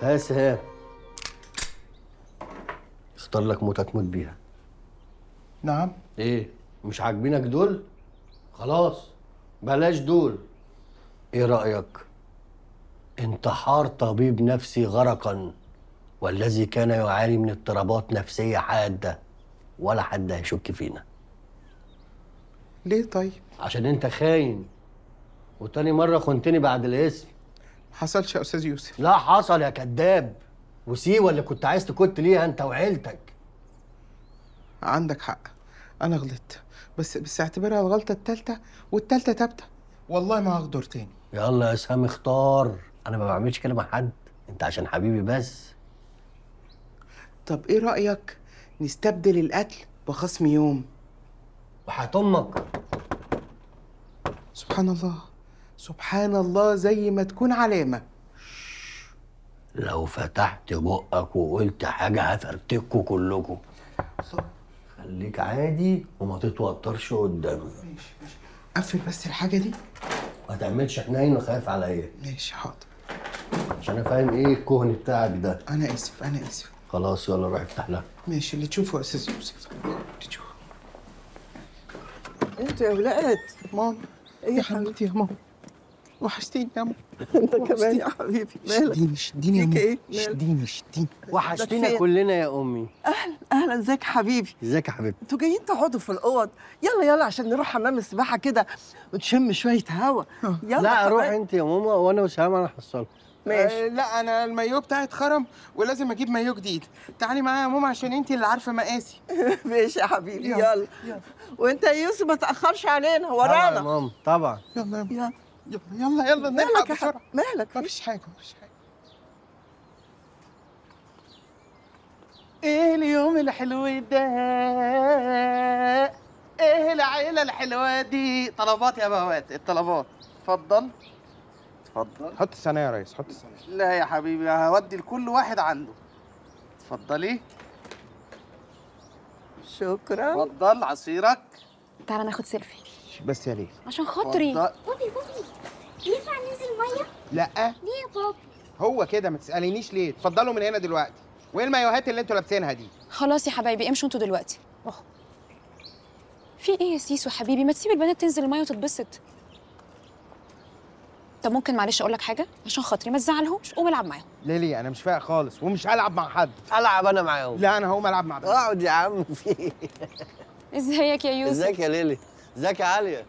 ها سهام اختار لك موتة تموت بيها نعم ايه مش عاجبينك دول خلاص بلاش دول ايه رأيك انتحار طبيب نفسي غرقا والذي كان يعاني من اضطرابات نفسية حادة ولا حد هيشك فينا ليه طيب عشان انت خاين وتاني مرة خنتني بعد الاسم ما حصلش يا استاذ يوسف لا حصل يا كذاب وسيوة اللي كنت عايز تكت ليها انت وعيلتك عندك حق انا غلطت بس بس اعتبرها الغلطه التالتة والتالتة تابتة والله ما هغدر تاني يلا يا سامي اختار انا ما بعملش كده مع حد انت عشان حبيبي بس طب ايه رايك نستبدل القتل بخصم يوم وحياة امك سبحان الله سبحان الله زي ما تكون علامه لو فتحت بقك وقلت حاجة هفرتكوا كلكوا خليك عادي وما تتوترش قدامي قفل بس الحاجه دي ما تعملش حنين وخايف عليا ماشي حاضر عشان انا فاهم ايه الكهن بتاعك ده انا اسف انا اسف خلاص يلا روح افتح لها ماشي اللي تشوفه يا استاذ يوسف اللي تشوفه انتوا يا ولاد ماما ايه يا حبيبتي يا ماما وحشتيني يا ماما انت كمان يا حبيبي مالك شديني شديني يا فيك ماما ايه؟ مالك؟ شديني شديني وحشتينا فين؟ كلنا يا امي اهلا اهلا ازيك يا حبيبي ازيك يا حبيبتي انتوا جايين تقعدوا في الاوض يلا يلا عشان نروح حمام السباحه كده ونشم شويه هوا يلا لا يا روح حبايبي. انت يا ماما وانا وسام انا هحصلك ماشي آه لا انا المايو بتاعي اتخرم ولازم اجيب مايو جديد تعالي معايا يا ماما عشان انت اللي عارفه مقاسي ماشي يا حبيبي يلا، يلا, يلا. وانت يا يوسف ما تاخرش علينا طبعا يا ورانا ماما طبعا يلا يا ماما يلا يلا يلا يلا مالك نلحق يا بسرعه حبيبي مالك مفيش حاجه مفيش حاجه ايه اليوم الحلو ده ايه العيله الحلوه دي طلبات يا بوات الطلبات اتفضل اتفضل حط الصينيه يا ريس حط الصينيه لا يا حبيبي هودي لكل واحد عنده اتفضلي شكرا اتفضل عصيرك تعالى ناخد سيلفي بس يا ليل عشان خاطري اتفضل. بوبي بوبي ينفع ننزل ميه؟ لا ليه يا بابا؟ هو كده ما تسالينيش ليه اتفضلوا من هنا دلوقتي وايه المايوهات اللي انتوا لابسينها دي خلاص يا حبايبي امشوا انتوا دلوقتي اهو في ايه يا سيسو حبيبي ما تسيب البنات تنزل الميه وتتبسط طب ممكن معلش اقول لك حاجه عشان خاطري ما تزعلهمش قوم العب معاهم ليه ليه انا مش فايق خالص ومش هلعب مع حد العب انا معاهم لا انا هقوم العب مع بنات اقعد يا عم في إيه؟ ازيك يا يوسف ازيك يا ليلي ازيك يا عاليه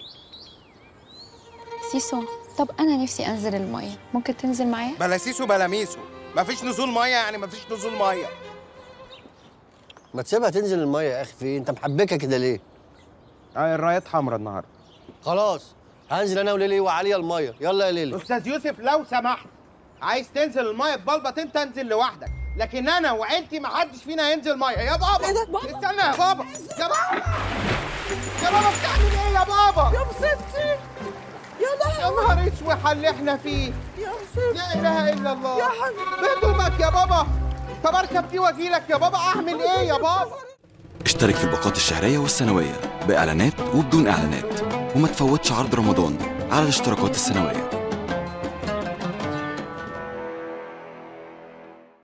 سيسو طب انا نفسي انزل الميه ممكن تنزل معايا بلا سيسو بلا ميسو مفيش نزول ميه يعني مفيش نزول ميه ما تسيبها تنزل الميه يا اخي في إيه؟ انت محبكه كده ليه آه الرايات حمرا النهارده خلاص هنزل انا وليلي وعليا الميه يلا يا ليلي استاذ يوسف لو سمحت عايز تنزل الميه ببلبط انت انزل لوحدك لكن انا وعيلتي ما حدش فينا هينزل ميه يا بابا استنى يا بابا يا بابا يا بابا بتعمل ايه يا بابا يا مصيبتي يا يا لهوي نهار اسود اللي احنا فيه يا مصيبتي لا اله الا الله يا حبيبي. هدومك يا بابا طب اركب دي واجيلك يا بابا اعمل ايه يا بابا اشترك في الباقات الشهرية والسنوية بإعلانات وبدون إعلانات وما تفوتش عرض رمضان على الاشتراكات السنوية